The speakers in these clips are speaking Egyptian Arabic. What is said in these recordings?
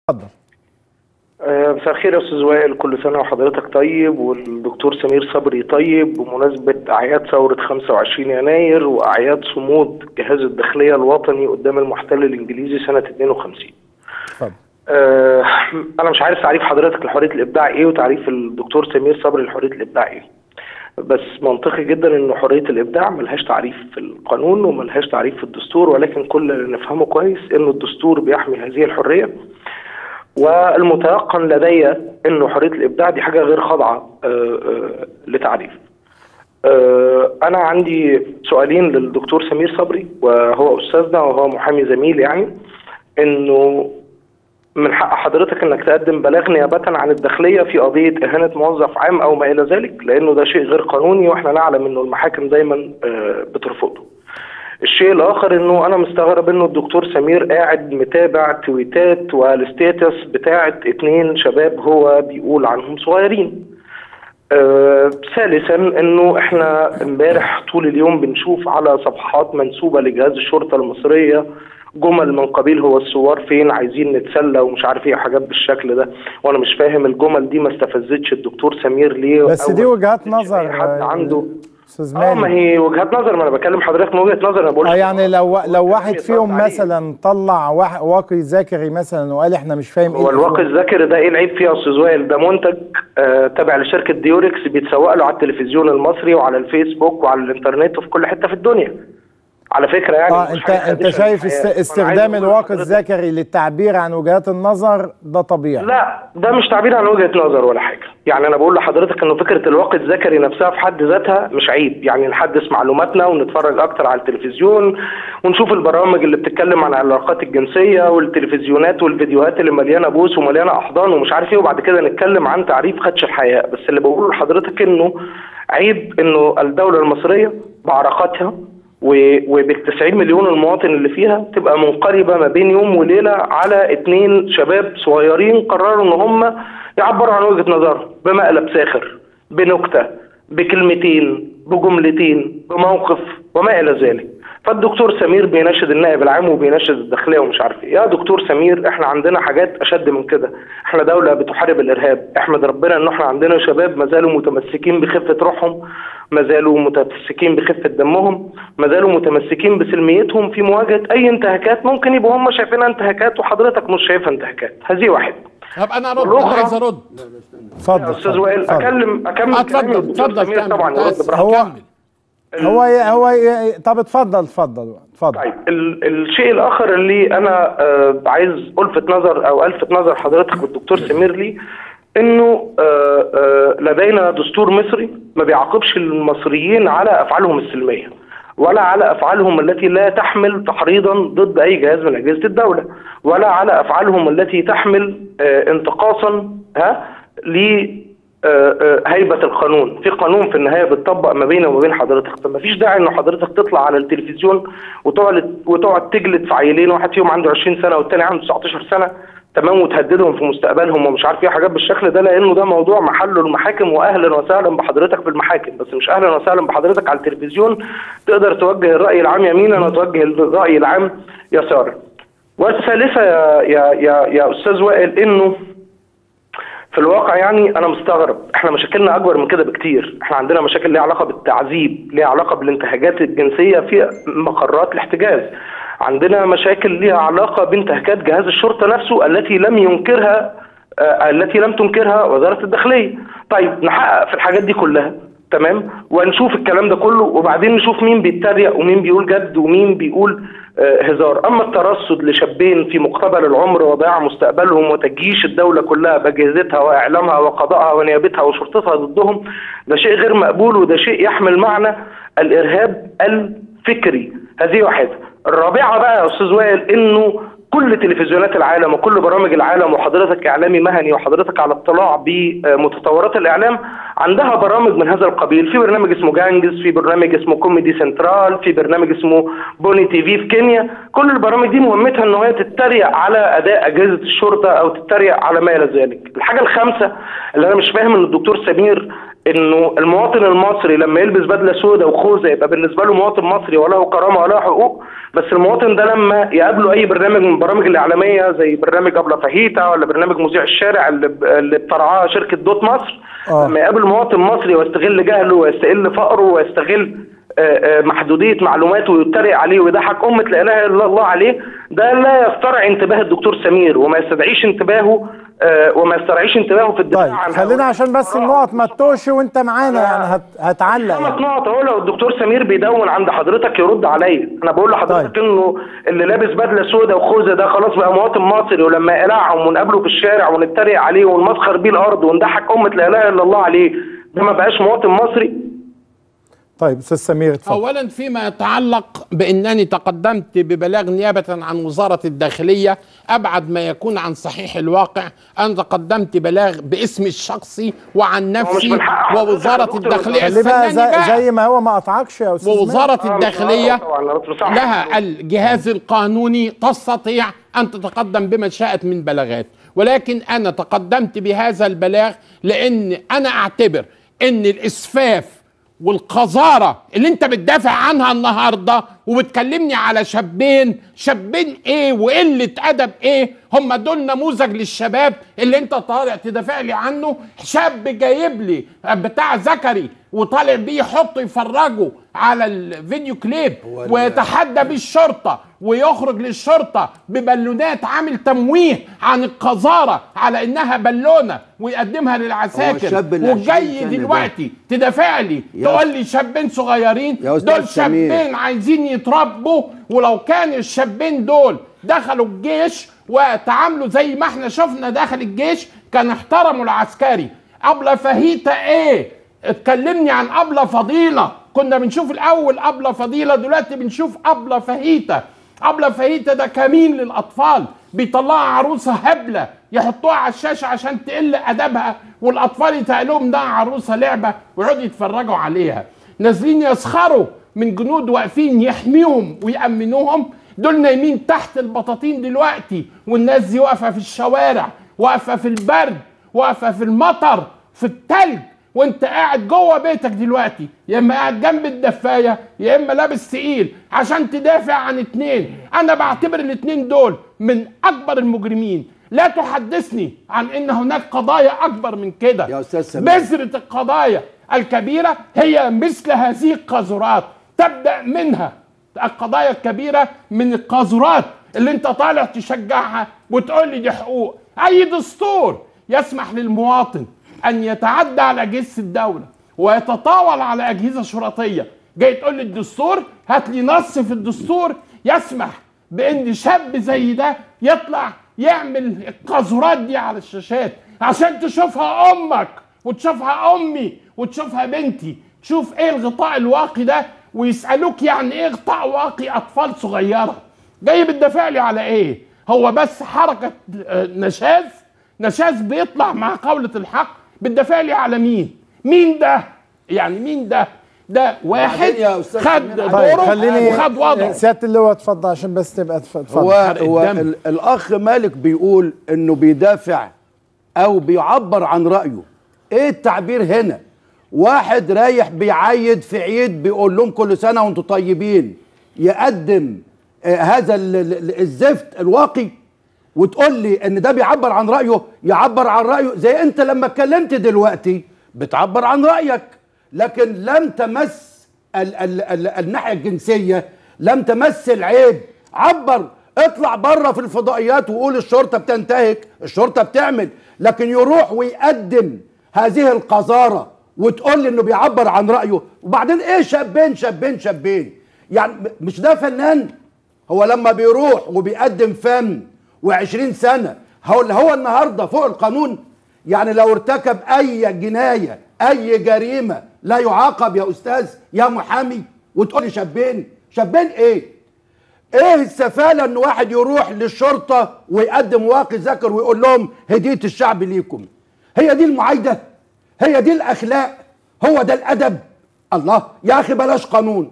اتفضل آه، مساء الخير يا استاذ وائل كل سنه وحضرتك طيب والدكتور سمير صبري طيب بمناسبه اعياد ثوره 25 يناير واعياد صمود جهاز الداخليه الوطني قدام المحتل الانجليزي سنه 52 اتفضل آه، انا مش عارف تعريف حضرتك لحريه الابداع ايه وتعريف الدكتور سمير صبري لحريه الابداع ايه بس منطقي جدا ان حريه الابداع ملهاش تعريف في القانون وملهاش تعريف في الدستور ولكن كل اللي نفهمه كويس انه الدستور بيحمي هذه الحريه والمتيقن لدي انه حريه الابداع دي حاجه غير خاضعه آه، آه، لتعريف. آه، انا عندي سؤالين للدكتور سمير صبري وهو استاذنا وهو محامي زميل يعني انه من حق حضرتك انك تقدم بلاغ نيابه عن الداخليه في قضيه اهانه موظف عام او ما الى ذلك لانه ده شيء غير قانوني واحنا نعلم انه المحاكم دايما آه، بترفضه. الشيء الاخر انه انا مستغرب انه الدكتور سمير قاعد متابع تويتات والستيتس بتاعت اتنين شباب هو بيقول عنهم صغيرين. آه ثالثا انه احنا امبارح طول اليوم بنشوف على صفحات منسوبه لجهاز الشرطه المصريه جمل من قبيل هو الثوار فين عايزين نتسلى ومش عارف ايه حاجات بالشكل ده وانا مش فاهم الجمل دي ما استفزتش الدكتور سمير ليه بس أو دي ما وجهات استفزتش نظر أي حد آه، عنده استاذ اه ما مالك هي وجهات نظر ما انا بكلم حضرتك من وجهه نظر انا بقول اه يعني لو لو واحد يترد فيهم عليه. مثلا طلع واحد واقي ذكري مثلا وقال احنا مش فاهم هو الواقي الذاكر ده ايه العيب فيه يا استاذ وائل ده منتج آه تابع لشركه ديوركس بيتسوق له على التلفزيون المصري وعلى الفيسبوك وعلى الانترنت وفي كل حته في الدنيا على فكره يعني اه مش انت حاجة انت خادشة شايف للحياة. است... فأنا عايز استخدام أقول الواقي لحضرتك- الذكري للتعبير عن وجهات النظر ده طبيعي لا ده مش تعبير عن وجهه نظر ولا حاجه يعني انا بقول لحضرتك انه فكره الواقي الذكري نفسها في حد ذاتها مش عيب يعني نحدث معلوماتنا ونتفرج اكتر على التلفزيون ونشوف البرامج اللي بتتكلم عن العلاقات الجنسيه والتلفزيونات والفيديوهات اللي مليانه بوس ومليانه احضان ومش عارف ايه وبعد كده نتكلم عن تعريف خدش الحياه بس اللي بقوله لحضرتك انه عيب انه الدوله المصريه بعراقاتها وبال 90 مليون المواطن اللي فيها تبقى منقربه ما بين يوم وليله على اتنين شباب صغيرين قرروا ان هم يعبروا عن وجهه نظرهم بمقلب ساخر بنكته بكلمتين بجملتين بموقف وما الى ذلك فالدكتور سمير بيناشد النائب العام وبيناشد الداخليه ومش عارف ايه يا دكتور سمير احنا عندنا حاجات اشد من كده احنا دوله بتحارب الارهاب احمد ربنا ان احنا عندنا شباب ما زالوا متمسكين بخفه روحهم ما زالوا متمسكين بخفه دمهم ما زالوا متمسكين بسلميتهم في مواجهه اي انتهاكات ممكن يبقوا هم شايفينها انتهاكات وحضرتك مش شايفها انتهاكات هذه واحد طب انا ارد والأخرى- انا عايز ارد اتفضل يا استاذ اتفضل، وائل اتفضل. اكلم اكمل كلامي اتفضل والدكتور اتفضل سمير كمل طبعا يرد متأسف. براحته هو- كمل هو ي... هو ي... طب اتفضل اتفضل اتفضل طيب ال الشيء الاخر اللي انا آه عايز الفت نظر او الفت نظر حضرتك والدكتور سمير لي انه آه آه لدينا دستور مصري ما بيعاقبش المصريين على افعالهم السلميه ولا على افعالهم التي لا تحمل تحريضا ضد اي جهاز من اجهزه الدوله ولا على افعالهم التي تحمل آه انتقاصا ها ل آه، آه، هيبة القانون في قانون في النهاية بتطبق ما بينه وما بين حضرتك فما فيش داعي ان حضرتك تطلع على التلفزيون وتقعد وتقعد تجلد في عيلين واحد فيهم عنده 20 سنة والتاني عنده 19 سنة تمام وتهددهم في مستقبلهم ومش عارف ايه حاجات بالشكل ده لانه ده موضوع محله المحاكم واهلا وسهلا بحضرتك في المحاكم بس مش اهلا وسهلا بحضرتك على التلفزيون تقدر توجه الراي العام يمينا وتوجه الراي العام يسارا والثالثه يا يا يا, يا استاذ وائل انه في الواقع يعني انا مستغرب احنا مشاكلنا اكبر من كده بكتير احنا عندنا مشاكل ليها علاقه بالتعذيب ليها علاقه بالانتهاكات الجنسيه في مقرات الاحتجاز عندنا مشاكل ليها علاقه بانتهاكات جهاز الشرطه نفسه التي لم ينكرها آه التي لم تنكرها وزاره الداخليه طيب نحقق في الحاجات دي كلها تمام ونشوف الكلام ده كله وبعدين نشوف مين بيتريق ومين بيقول جد ومين بيقول آه، هزار اما الترصد لشابين في مقتبل العمر وضياع مستقبلهم وتجيش الدوله كلها باجهزتها واعلامها وقضائها ونيابتها وشرطتها ضدهم ده شيء غير مقبول وده شيء يحمل معنى الارهاب الفكري هذه واحده الرابعه بقى يا استاذ وائل انه كل تلفزيونات العالم وكل برامج العالم وحضرتك اعلامي مهني وحضرتك على اطلاع بمتطورات الاعلام عندها برامج من هذا القبيل في برنامج اسمه جانجز في برنامج اسمه كوميدي سنترال في برنامج اسمه بوني تي في في كينيا كل البرامج دي مهمتها ان هي تتريق على اداء اجهزه الشرطه او تتريق على ما الى ذلك الحاجه الخامسه اللي انا مش فاهم ان الدكتور سمير انه المواطن المصري لما يلبس بدله سوداء وخوذه يبقى بالنسبه له مواطن مصري وله كرامه وله حقوق بس المواطن ده لما يقابله اي برنامج من البرامج الاعلاميه زي برنامج ابله فاهيتا ولا برنامج مذيع الشارع اللي ب- اللي بترعاه شركه دوت مصر آه. لما يقابل مواطن مصري ويستغل جهله ويستغل فقره ويستغل آه، آه، محدوديه معلوماته ويتريق عليه ويضحك امه لا اله الا الله عليه ده لا يسترعي انتباه الدكتور سمير وما يستدعيش انتباهه آه، وما يسترعيش انتباهه في الدفاع طيب عن خلينا هؤلاء عشان بس الفقراء. النقط ما تتوهش وانت معانا يعني هت... هتعلق خمس يعني. نقط اهو لو الدكتور سمير بيدون عند حضرتك يرد عليا انا بقول لحضرتك طيب. انه اللي لابس بدله سوداء وخوذه ده خلاص بقى مواطن مصري ولما يقلعهم ونقابله في الشارع ونتريق عليه ونمسخر بيه الارض ونضحك امه لا اله الا الله عليه ده ما بقاش مواطن مصري طيب استاذ سمير اتفضل اولا فيما يتعلق بانني تقدمت ببلاغ نيابه عن وزاره الداخليه ابعد ما يكون عن صحيح الواقع انا تقدمت بلاغ باسمي الشخصي وعن نفسي من حق حضرتك يا ووزاره دكتور الداخليه خليه بقى استناني زي, بقى. زي ما هو ما قطعكش يا استاذ ماهر. ووزاره آه، الداخليه طبعاً، أنا بصح. لها الجهاز القانوني تستطيع ان تتقدم بما شاءت من بلاغات ولكن انا تقدمت بهذا البلاغ لان انا اعتبر ان الاسفاف والقذاره اللي انت بتدافع عنها النهارده وبتكلمني على شابين شابين ايه وقله ادب ايه هم دول نموذج للشباب اللي انت طالع تدافع لي عنه شاب جايب لي بتاع زكري وطالع بيه يحطه يفرجه على الفيديو كليب ويتحدى بالشرطه ويخرج للشرطه ببالونات عامل تمويه عن القذاره على انها بالونه ويقدمها هو للعساكر الشاب اللي وجاي 20 سنة ده. دلوقتي تدافع لي يا تقول لي شابين صغيرين يا أستاذ دول سمير. شابين عايزين يتربوا ولو كان الشابين دول دخلوا الجيش وتعاملوا زي ما احنا شفنا داخل الجيش كان احترموا العسكري أبلة فهيتة ايه اتكلمني عن أبلة فضيلة كنا بنشوف الأول أبلة فضيلة دلوقتي بنشوف أبلة فهيتة أبلة فهيتة ده كمين للأطفال بيطلعوا عروسة هبلة يحطوها على الشاشة عشان تقل أدبها والأطفال يتقالهم ده عروسة لعبة ويقعدوا يتفرجوا عليها نازلين يسخروا من جنود واقفين يحميهم ويأمنوهم دول نايمين تحت البطاطين دلوقتي والناس دي واقفة في الشوارع واقفة في البرد واقفة في المطر في التلج وانت قاعد جوه بيتك دلوقتي يا اما قاعد جنب الدفايه يا اما لابس تقيل عشان تدافع عن اتنين انا بعتبر الاتنين دول من اكبر المجرمين لا تحدثني عن ان هناك قضايا اكبر من كده يا أستاذ سمير. بذرة القضايا الكبيرة هي مثل هذه القاذورات تبدأ منها القضايا الكبيرة من القاذورات اللي انت طالع تشجعها وتقول لي دي حقوق اي دستور يسمح للمواطن ان يتعدى على اجهزة الدولة ويتطاول على اجهزة شرطية جاي تقول لي الدستور هات لي نص في الدستور يسمح بان شاب زي ده يطلع يعمل القاذورات دي على الشاشات عشان تشوفها امك وتشوفها امي وتشوفها بنتي تشوف ايه الغطاء الواقي ده ويسالوك يعني ايه غطاء واقي اطفال صغيره جاي بتدافع لي على ايه هو بس حركه آه، نشاز نشاز بيطلع مع قولة الحق بتدافع لي على مين مين ده يعني مين ده ده واحد بعدين يا أستاذ خد سمير، طيب دوره خليني وخد وضعه سياده اللواء اتفضل عشان بس تبقى تف- اتفضل هو حرق هو الدم. ال- الاخ مالك بيقول انه بيدافع او بيعبر عن رايه ايه التعبير هنا واحد رايح بيعيد في عيد بيقول لهم كل سنه وانتم طيبين يقدم آه هذا ال- ال- الزفت الواقي وتقول لي ان ده بيعبر عن رايه يعبر عن رايه زي انت لما اتكلمت دلوقتي بتعبر عن رايك لكن لم تمس ال ال ال الناحيه الجنسيه لم تمس العيب عبر اطلع بره في الفضائيات وقول الشرطه بتنتهك الشرطه بتعمل لكن يروح ويقدم هذه القذاره وتقول لي انه بيعبر عن رايه وبعدين ايه شابين شابين شابين يعني م- مش ده فنان هو لما بيروح وبيقدم فن و20 سنه هو اللي هو النهارده فوق القانون يعني لو ارتكب اي جنايه اي جريمه لا يعاقب يا استاذ يا محامي وتقول لي شابين شابين ايه ايه السفاله ان واحد يروح للشرطه ويقدم واقي ذكر ويقول لهم هديه الشعب ليكم هي دي المعايده هي دي الاخلاق هو ده الادب الله يا اخي بلاش قانون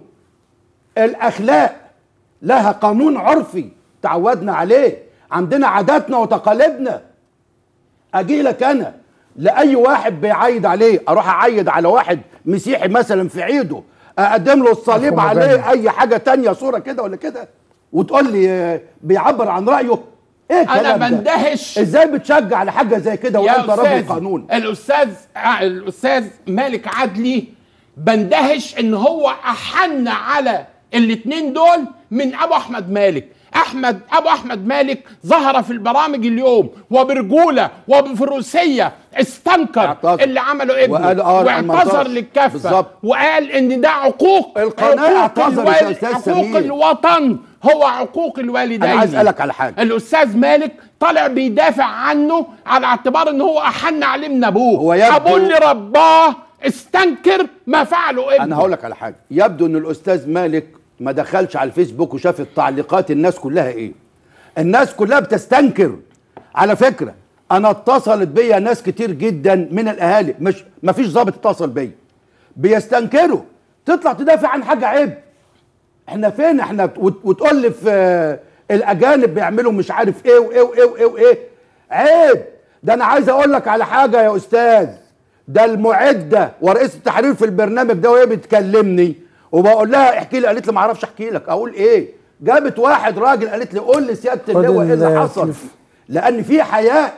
الاخلاق لها قانون عرفي تعودنا عليه عندنا عاداتنا وتقاليدنا اجي لك انا لاي واحد بيعيد عليه اروح اعيد على واحد مسيحي مثلا في عيده اقدم له الصليب أخو عليه مجنن. اي حاجه تانية صوره كده ولا كده وتقول لي آه، بيعبر عن رايه ايه انا الكلام ده بندهش ازاي بتشجع على حاجه زي كده يا وانت راجل استاذ قانون الاستاذ آه، الاستاذ مالك عدلي بندهش ان هو احن على الاثنين دول من ابو احمد مالك احمد ابو احمد مالك ظهر في البرامج اليوم وبرجوله وبفروسيه استنكر اعتذر. اللي عمله ابنه وقال آه، لما واعتذر اعتذر. للكافه بالظبط. وقال ان ده عقوق القناة عقوق اعتذر يا الوال- أستاذ عقوق سمير. الوطن هو عقوق الوالدين أنا عايز أسألك على حاجة. الاستاذ مالك طالع بيدافع عنه على اعتبار ان هو احن عليه من ابوه هو يبدو- ابوه اللي رباه استنكر ما فعله ابنه انا هقول لك على حاجه يبدو ان الاستاذ مالك ما دخلش على الفيسبوك وشاف التعليقات الناس كلها ايه الناس كلها بتستنكر على فكره انا اتصلت بيا ناس كتير جدا من الاهالي مش ما فيش ضابط اتصل بيا بيستنكروا تطلع تدافع عن حاجه عيب احنا فين احنا وت- وتقول لي في آه، الاجانب بيعملوا مش عارف ايه وايه وايه وايه وايه عيب ده انا عايز اقول لك على حاجه يا استاذ ده المعده ورئيس التحرير في البرنامج ده وهي بتكلمني وبقول لها احكي لي قالت لي ما اعرفش احكي لك اقول ايه جابت واحد راجل قالت لي قول لي سياده اللواء ايه اللي ال- حصل لان في حياء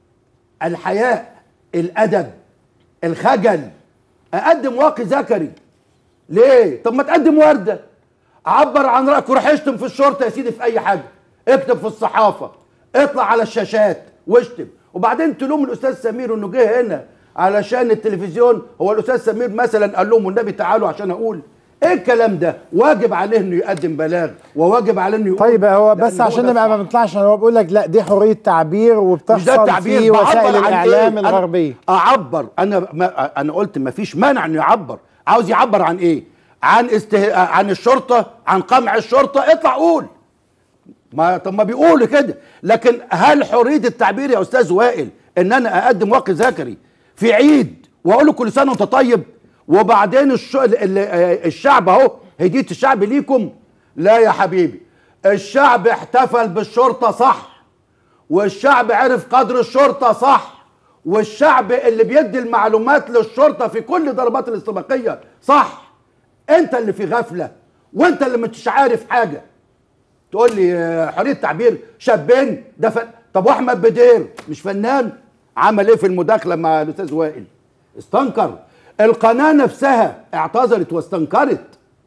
الحياء الادب الخجل اقدم واقي ذكري ليه طب ما تقدم ورده عبر عن رايك وروح اشتم في الشرطه يا سيدي في اي حاجه اكتب في الصحافه اطلع على الشاشات واشتم وبعدين تلوم الاستاذ سمير انه جه هنا علشان التلفزيون هو الاستاذ سمير مثلا قال لهم والنبي تعالوا عشان اقول ايه الكلام ده واجب عليه انه يقدم بلاغ وواجب عليه انه يقول طيب هو بس لأن هو عشان ده نبقى ما الصح. بنطلعش هو بيقول لك لا دي حريه تعبير مش ده وبتحصل التعبير في بعبر وسائل عن الاعلام إيه؟ أنا الغربيه اعبر انا ما انا قلت ما فيش مانع انه يعبر عاوز يعبر عن ايه عن استه... عن الشرطه عن قمع الشرطه اطلع قول ما طب ما بيقولوا كده لكن هل حريه التعبير يا استاذ وائل ان انا اقدم واقي ذكري في عيد واقول له كل سنه وانت طيب وبعدين الش... ال- ال- الشعب اهو هديه الشعب ليكم لا يا حبيبي الشعب احتفل بالشرطه صح والشعب عرف قدر الشرطه صح والشعب اللي بيدي المعلومات للشرطه في كل ضربات الاستباقيه صح انت اللي في غفله وانت اللي مش عارف حاجه تقول لي آه، حريه تعبير شابين ده فن... طب واحمد بدير مش فنان عمل ايه في المداخله مع الاستاذ وائل استنكر القناه نفسها اعتذرت واستنكرت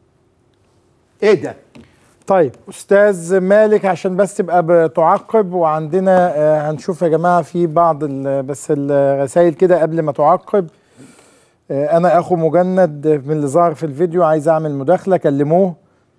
ايه ده طيب استاذ مالك عشان بس تبقى بتعقب وعندنا آه، هنشوف يا جماعه في بعض ال- بس الرسائل كده قبل ما تعقب آه، انا اخو مجند من اللي ظهر في الفيديو عايز اعمل مداخله كلموه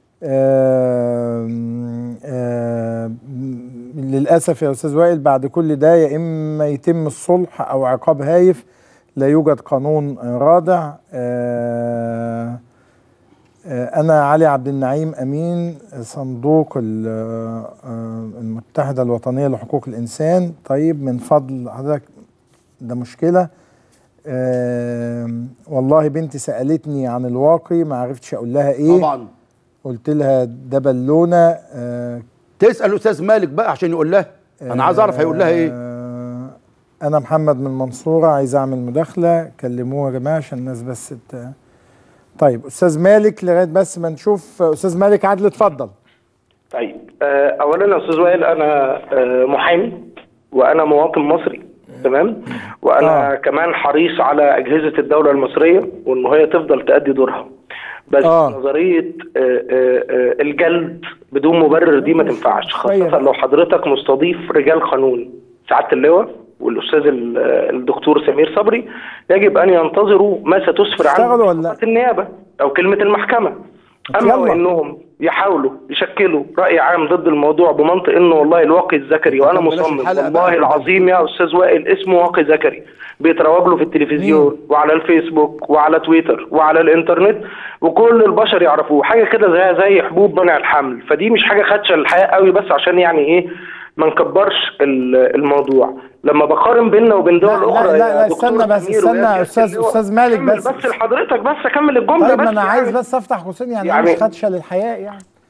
آم، آم، للاسف يا استاذ وائل بعد كل ده يا اما يتم الصلح او عقاب هايف لا يوجد قانون رادع آه، آه، أنا علي عبد النعيم أمين صندوق ال- آه، المتحدة الوطنية لحقوق الإنسان طيب من فضل حضرتك ده مشكلة آم، والله بنتي سألتني عن الواقي ما عرفتش أقول لها إيه طبعا قلت لها ده بالونة آه، تسال الاستاذ مالك بقى عشان يقول لها انا عايز اعرف هيقول لها ايه آه، أنا محمد من المنصورة عايز أعمل مداخلة كلموه يا جماعة عشان الناس بس ت... طيب أستاذ مالك لغاية بس ما نشوف أستاذ مالك عادل اتفضل طيب آه، اولا يا استاذ وائل انا آه، محامي وانا مواطن مصري تمام وانا آه. كمان حريص على اجهزه الدوله المصريه وان هي تفضل تأدي دورها بس آه. نظريه آه، آه، آه، الجلد بدون مبرر دي ما تنفعش خاصه طيب. لو حضرتك مستضيف رجال قانون سعاده اللواء والاستاذ ال- الدكتور سمير صبري يجب ان ينتظروا ما ستسفر عنه اشتغلوا ولا لا؟ خطة النيابه او كلمه المحكمه اما يلا. وانهم يحاولوا يشكلوا راي عام ضد الموضوع بمنطق انه والله الواقي الذكري وانا طب بلاش مصمم الحلقة والله بقى. العظيم يا استاذ وائل اسمه واقي ذكري بيتروج له في التلفزيون وعلى الفيسبوك وعلى تويتر وعلى الانترنت وكل البشر يعرفوه حاجه كده زي زي حبوب منع الحمل فدي مش حاجه خدشه للحياه قوي بس عشان يعني ايه ما نكبرش ال- الموضوع لما بقارن بيننا وبين دول لا، لا، اخرى لا، يا لا، دكتور استنى بس، سمير استنى ويا يا سيادة أستاذ- اللواء. أستاذ مالك كمل بس. بس لحضرتك بس اكمل الجمله طيب بس ما انا يعني. عايز بس افتح قوسين يعني, يعني- مش خدشه للحياء يعني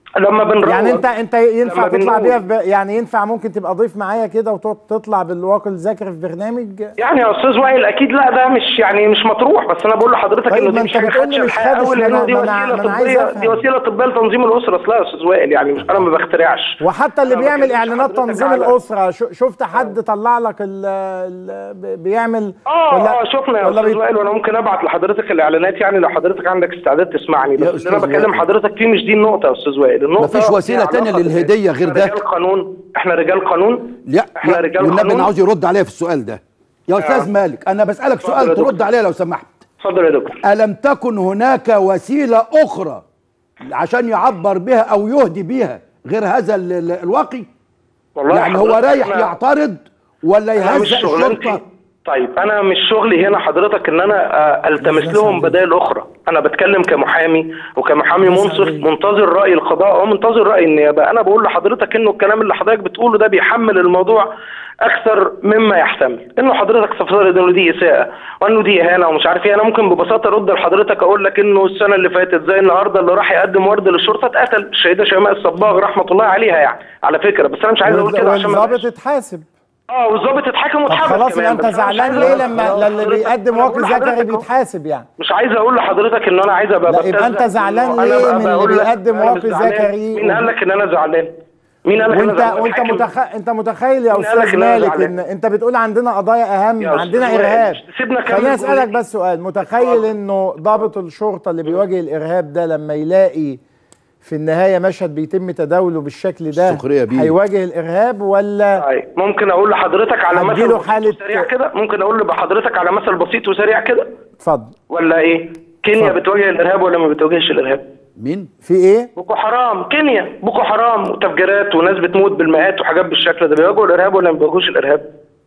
لما بنروج يعني انت انت ينفع لما تطلع بنقول- بيها في ب... يعني ينفع ممكن تبقى ضيف معايا كده وتطلع بالواقع الذاكر في برنامج يعني يا استاذ وائل اكيد لا ده مش يعني مش مطروح بس انا بقول لحضرتك طيب انه ما دي انت مش حاجه بتقول لي خدشه مش الحقيقه خدش، قوي ما لانه انا- دي ما انا- وسيله ما انا عايز طبيه أفهم. دي وسيله طبيه لتنظيم الاسره اصلا يا استاذ وائل يعني مش انا ما بخترعش وحتى اللي أنا بيعمل بكلمش اعلانات حضرتك تنظيم على- الاسره شو- شفت حد طلع لك ال ال ب- بيعمل اه ولا- اه شفنا يا ولا استاذ بي- وائل وانا ممكن ابعت لحضرتك الاعلانات يعني لو حضرتك عندك استعداد تسمعني يا بس اللي أستاذ انا بكلم وائل. حضرتك فيه مش دي النقطه يا استاذ وائل النقطه مفيش وسيلة ليها تانية علاقة للهدية غير إحنا ده. رجال قانون احنا رجال قانون لا احنا لا، رجال والنبي انا قانون عاوز يرد عليا في السؤال ده يا استاذ مالك انا بسالك اتفضل سؤال يا ترد دكتور. عليه لو سمحت اتفضل يا دكتور الم تكن هناك وسيله اخرى عشان يعبر بها او يهدي بها غير هذا ال- ال- الواقي والله يعني هو حضرتك رايح أنا- يعترض ولا أنا مش يهزأ شغلانتي الشرطه طيب انا مش شغلي هنا حضرتك ان انا آه، التمس لهم بدائل اخرى انا بتكلم كمحامي وكمحامي منصف منتظر راي القضاء ومنتظر راي النيابه انا بقول لحضرتك انه الكلام اللي حضرتك بتقوله ده بيحمل الموضوع اكثر مما يحتمل انه حضرتك تفترض انه دي اساءه وانه دي اهانه ومش عارف ايه انا ممكن ببساطه ارد لحضرتك اقول لك انه السنه اللي فاتت زي النهارده اللي راح يقدم ورد للشرطه اتقتل الشهيده شيماء الصباغ رحمه الله عليها يعني على فكره بس انا مش عايز اقول كده عشان ما والظابط اتحاسب اه والظابط اتحكم طب واتحبس خلاص كمان يبقى انت بس أنا مش زعلان عايز ليه أقول- لما أنا للي بقول بيقدم لحضرتك واقع ذكري أهو. بيتحاسب يعني مش عايز اقول لحضرتك ان انا عايز ابقى لا، يبقى ببتزق. أنت زعلان أنا ليه بقى من اللي بقول لك بيقدم أنا واقع مش زعلان. ذكري مين و- قال لك ان انا زعلان مين قال لك وانت انا زعلان وانت الحاكم- متخ... انت متخيل يا مين قال لك استاذ إن أنا مالك زعلان؟ ان انت بتقول عندنا قضايا اهم يا عندنا أستاذ وائل، ارهاب سيبنا أكمل خليني اسالك جملتي. بس سؤال متخيل انه ضابط الشرطه اللي بيواجه الارهاب ده لما يلاقي في النهايه مشهد بيتم تداوله بالشكل ده السخرية بيه. هيواجه الارهاب ولا طيب ممكن اقول لحضرتك على مثل هتجيله بسيط حالة- وسريع كده ممكن اقول لحضرتك على مثل بسيط وسريع كده اتفضل ولا ايه كينيا اتفضل. بتواجه الارهاب ولا ما بتواجهش الارهاب مين في ايه بوكو حرام كينيا بوكو حرام وتفجيرات وناس بتموت بالمئات وحاجات بالشكل ده بيواجهوا الارهاب ولا ما بيواجهوش الارهاب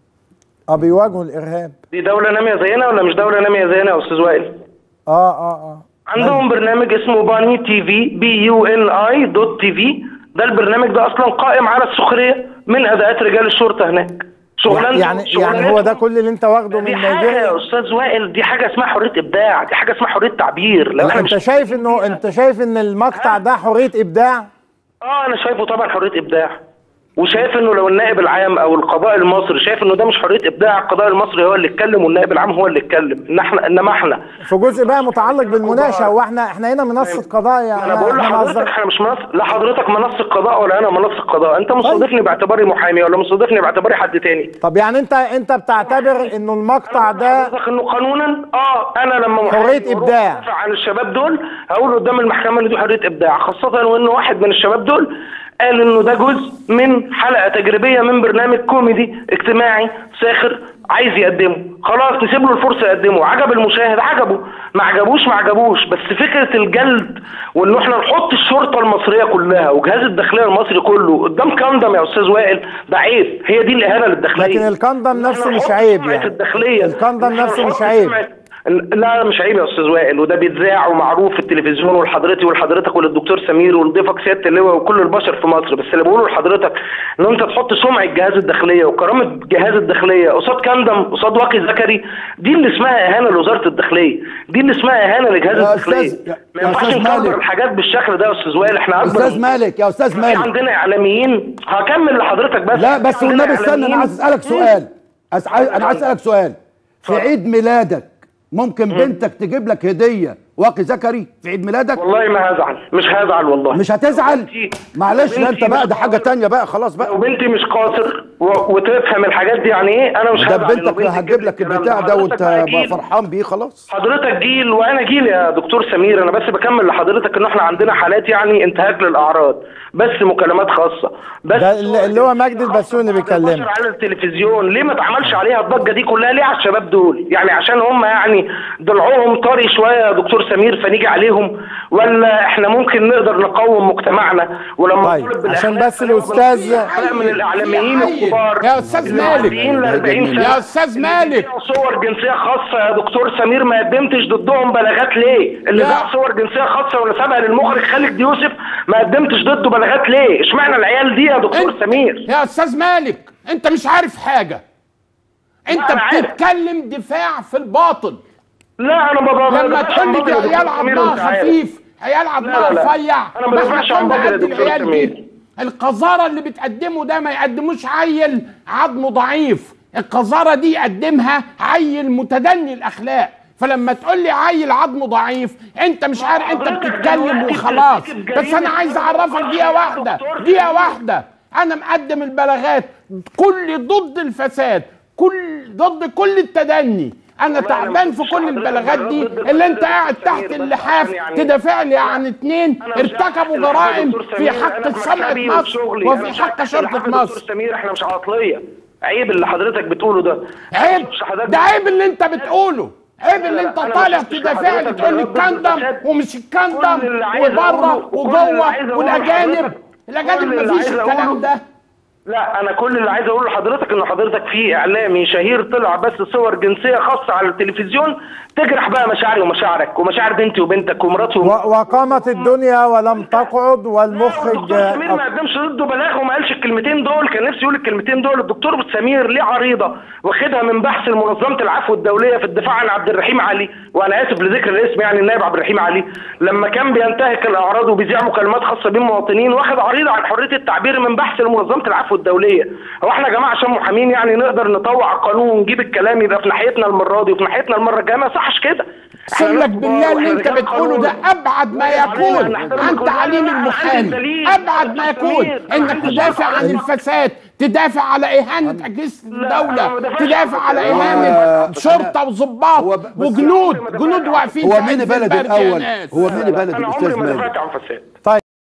اه بيواجهوا الارهاب دي دوله ناميه زينا ولا مش دوله ناميه زينا يا استاذ وائل اه اه اه عندهم برنامج اسمه باني تي في بي يو ان اي دوت تي في ده البرنامج ده اصلا قائم على السخريه من اداءات رجال الشرطه هناك شغلانته يعني يعني هو ده كل اللي انت واخده دي من حاجه نيجيريا يا استاذ وائل دي حاجه اسمها حريه ابداع دي حاجه اسمها حريه تعبير لو لا احنا انت مش شايف انه انت شايف ان المقطع ده حريه ابداع اه انا شايفه طبعا حريه ابداع وشايف انه لو النائب العام او القضاء المصري شايف انه ده مش حريه ابداع القضاء المصري هو اللي اتكلم والنائب العام هو اللي اتكلم ان احنا انما احنا في جزء بقى متعلق بالمناقشه هو احنا احنا هنا منصه قضايا انا بقول احنا لحضرتك نهزر. احنا مش منص... لا حضرتك منصه قضاء ولا انا منصه قضاء انت مستضيفني باعتباري محامي ولا مستضيفني باعتباري حد تاني طب يعني انت انت بتعتبر انه المقطع ده حضرتك انه قانونا اه انا لما محامي حرية واروح إبداع. أدافع عن الشباب دول هقول قدام المحكمه ان دي حريه ابداع خاصه وانه واحد من الشباب دول قال انه ده جزء من حلقه تجريبيه من برنامج كوميدي اجتماعي ساخر عايز يقدمه خلاص نسيب له الفرصه يقدمه عجب المشاهد عجبه ما عجبوش ما عجبوش بس فكره الجلد وانه احنا نحط الشرطه المصريه كلها وجهاز الداخليه المصري كله قدام كندم يا استاذ وائل ده عيب هي دي الاهانه للداخليه لكن الكندم إحنا نفسه مش نحط عيب سمعة يعني. الداخليه الكندم إحنا نفسه نحط مش عيب. سمعة- لا مش عيب يا استاذ وائل وده بيتذاع ومعروف في التلفزيون ولحضرتي ولحضرتك وللدكتور سمير ولضيفك سياده اللواء وكل البشر في مصر بس اللي بقوله لحضرتك ان انت تحط سمعه جهاز الداخليه وكرامه جهاز الداخليه قصاد كندم قصاد واقي ذكري دي اللي اسمها اهانه لوزاره الداخليه دي اللي اسمها اهانه لجهاز يا الداخليه أستاذ- يا- ما يا ينفعش أستاذ نكبر مالك. الحاجات بالشكل ده يا استاذ وائل احنا اكبر استاذ مالك يا استاذ في مالك عندنا اعلاميين هكمل لحضرتك بس لا في بس عندنا والنبي استنى انا إعلاميين- عايز اسالك سؤال أس- انا عايز اسالك سؤال في عيد ميلادك ممكن بنتك تجيب لك هديه واقي ذكري في عيد ميلادك والله ما هزعل مش هزعل والله مش هتزعل بنتي- معلش لا انت بنتي بقى مش ده حاجه قاصر. تانية بقى خلاص لو بقى بنتي مش قاصر و... وتفهم الحاجات دي يعني ايه انا مش ده هزعل بنتك لو بنتي هتجيب لك الكلام البتاع ده حضرتك وانت بقى بقى جيل. فرحان بيه خلاص حضرتك جيل وانا جيل يا دكتور سمير انا بس بكمل لحضرتك ان احنا عندنا حالات يعني انتهاك للاعراض بس مكالمات خاصه بس ده اللي- اللي هو مجدي البسيوني بعض بيكلمك. البشر على التلفزيون ليه ما اتعملش عليها الضجه دي كلها ليه على الشباب دول يعني عشان هم يعني ضلعهم طري شويه يا دكتور سمير فنيجي عليهم ولا احنا ممكن نقدر نقوم مجتمعنا ولما طيب، نطالب عشان بالأخلاق بس فنبقى الأستاذ- حلقة من الاعلاميين عيل. الكبار يا أستاذ اللي مالك. معديين ل 40 سنه يا أستاذ اللي مالك. بيبيعوا صور جنسيه خاصه يا دكتور سمير ما قدمتش ضدهم بلاغات ليه؟ اللي يا- باع صور جنسيه خاصه ونسبها للمخرج خالد يوسف ما قدمتش ضده بلاغات ليه؟ اشمعنى العيال دي يا دكتور انت- سمير؟ يا استاذ مالك انت مش عارف حاجه انت أنا عارف. بتتكلم دفاع في الباطل لا انا بابا لما تقول لي دي عيال عضها خفيف عيال عضمها لا، لا. رفيع أنا ما ما احنا بدافعش عن كنا بدر يا قد دكتور العيال سمير. دي القذاره اللي بتقدمه ده ما يقدموش عيل عظمه ضعيف القذاره دي يقدمها عيل متدني الاخلاق فلما تقول لي عيل عظمه ضعيف انت مش عارف انت حضرتك بتتكلم دلوقتي وخلاص بترتكب بس انا جريمة عايز اسمها اعرفك قتل دقيقه يا واحده دكتور دقيقه سمير. واحده انا مقدم البلاغات كل ضد الفساد كل ضد كل التدني انا والله أنا تعبان مش في كل حضرتك البلاغات بلاغات دي ضد اللي انت الفساد قاعد يا تحت سمير، بس اللحاف عشان يعني- تدافع لي عن اتنين أنا مش ارتكبوا هحكي لحد جرائم دكتور في سمير، حق أنا في سمعة مكتبي مصر وشغلي. وفي أنا مش حق هحكي شرطة لحد دكتور مصر سمير احنا مش عطليه عيب اللي حضرتك بتقوله ده عيب مش حضرتك ده عيب اللي انت بتقوله عيب اللي لا، انت أنا طالع ما شفتش تدافع لي حضرتك تقول لي ضد الفساد. الكندم ومش كل الكندم اللي عايز وبره أقوله- كل اللي وجوه عايز أقوله والاجانب لحضرتك- الاجانب كل اللي مفيش عايز الكلام أقوله- ده لا انا كل اللي عايز اقوله لحضرتك ان حضرتك في اعلامي شهير طلع بس صور جنسيه خاصه على التلفزيون تجرح بقى مشاعري ومشاعرك ومشاعر بنتي وبنتك ومراتي و- وقامت الدنيا ولم تقعد والمخرج الدكتور سمير ما قدمش ضده بلاغ وما قالش الكلمتين دول كان نفسي يقول الكلمتين دول الدكتور سمير ليه عريضه واخدها من بحث منظمه العفو الدوليه في الدفاع عن عبد الرحيم علي وانا اسف لذكر الاسم يعني النائب عبد الرحيم علي لما كان بينتهك الاعراض وبيذيع مكالمات خاصه بالمواطنين واخد عريضه عن حريه التعبير من بحث منظمه العفو الدوليه هو احنا يا جماعه عشان محامين يعني نقدر نطوع القانون ونجيب الكلام يبقى في ناحيتنا المره دي وفي ناحيتنا المره الجايه ما يصحش كده إحنا اقسم لك ناس بالله كبار اللي وإحنا انت رجال بتقوله ده قانون. ابعد ما لا، يكون نحترم عن القانون. تعليم لا، لا، لا، المحامي عندي دليل. ابعد ما دكتور يكون سمير، أنا انك عندي تدافع عن دليل. الفساد تدافع على اهانه اجهزه لا، أنا ما الدوله بدافعش تدافع عن على الفساد. اهانه هو- شرطه وضباط هو ب- بس- وجنود أنا ما جنود بدافعش. واقفين هو في مين عز بلد البرد يا الاول ناس. هو مين بلد انا عمري الاستاذ ما ماجد دافعت عن فساد طيب